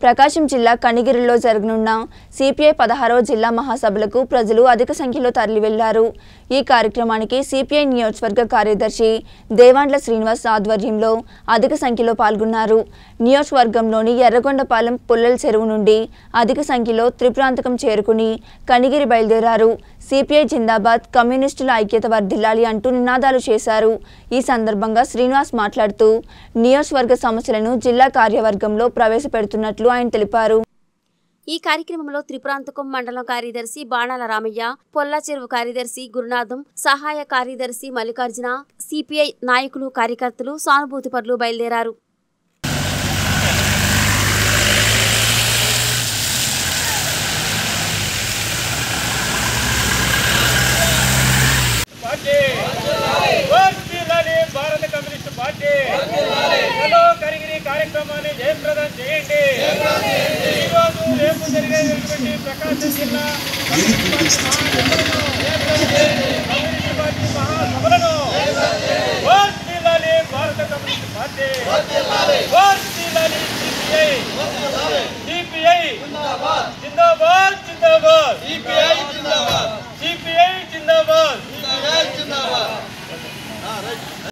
ప్రకాశం జిల్లా కనిగిరిలో జరగనున్న సిపిఐ పదహారవ జిల్లా మహాసభలకు ప్రజలు అధిక సంఖ్యలో తరలివెళ్లారు ఈ కార్యక్రమానికి సిపిఐ నియోజకవర్గ కార్యదర్శి దేవాండ్ల శ్రీనివాస్ ఆధ్వర్యంలో అధిక సంఖ్యలో పాల్గొన్నారు నియోజకవర్గంలోని ఎర్రగొండపాలెం పుల్లల చెరువు నుండి అధిక సంఖ్యలో త్రిప్రాంతకం చేరుకుని కనిగిరి బయలుదేరారు సిపిఐ జిందాబాద్ కమ్యూనిస్టుల ఐక్యత వర్ధిల్లాలి అంటూ నినాదాలు చేశారు ఈ సందర్భంగా శ్రీనివాస్ మాట్లాడుతూ నియోజకవర్గ సమస్యలను జిల్లా కార్యవర్గంలో ప్రవేశపెడుతున్నట్లు ఆయన తెలిపారు ఈ కార్యక్రమంలో త్రిపురాంతకం మండలం కార్యదర్శి బాణాల రామయ్య పొల్లా చెరువు కార్యదర్శి గురునాథం సహాయ కార్యదర్శి మల్లికార్జున సిపిఐ నాయకులు కార్యకర్తలు సానుభూతి పరులు బయలుదేరారు పార్టీ వర్ధిల్లాలి భారత కమ్యూనిస్ట్ పార్టీ చలో కరిగిరి కార్యక్రమాన్ని జయప్రదం చేయండి ఈ రోజు రేపు జరిగేటువంటి ప్రకాశం జిల్లా కమ్యూనిస్ట్ పార్టీ మహాసభలను వర్ధిల్లాలి భారత కమ్యూనిస్ట్ పార్టీ వర్ధిల్లాలి సిపిఐ సిపిఐ జిందాబాద్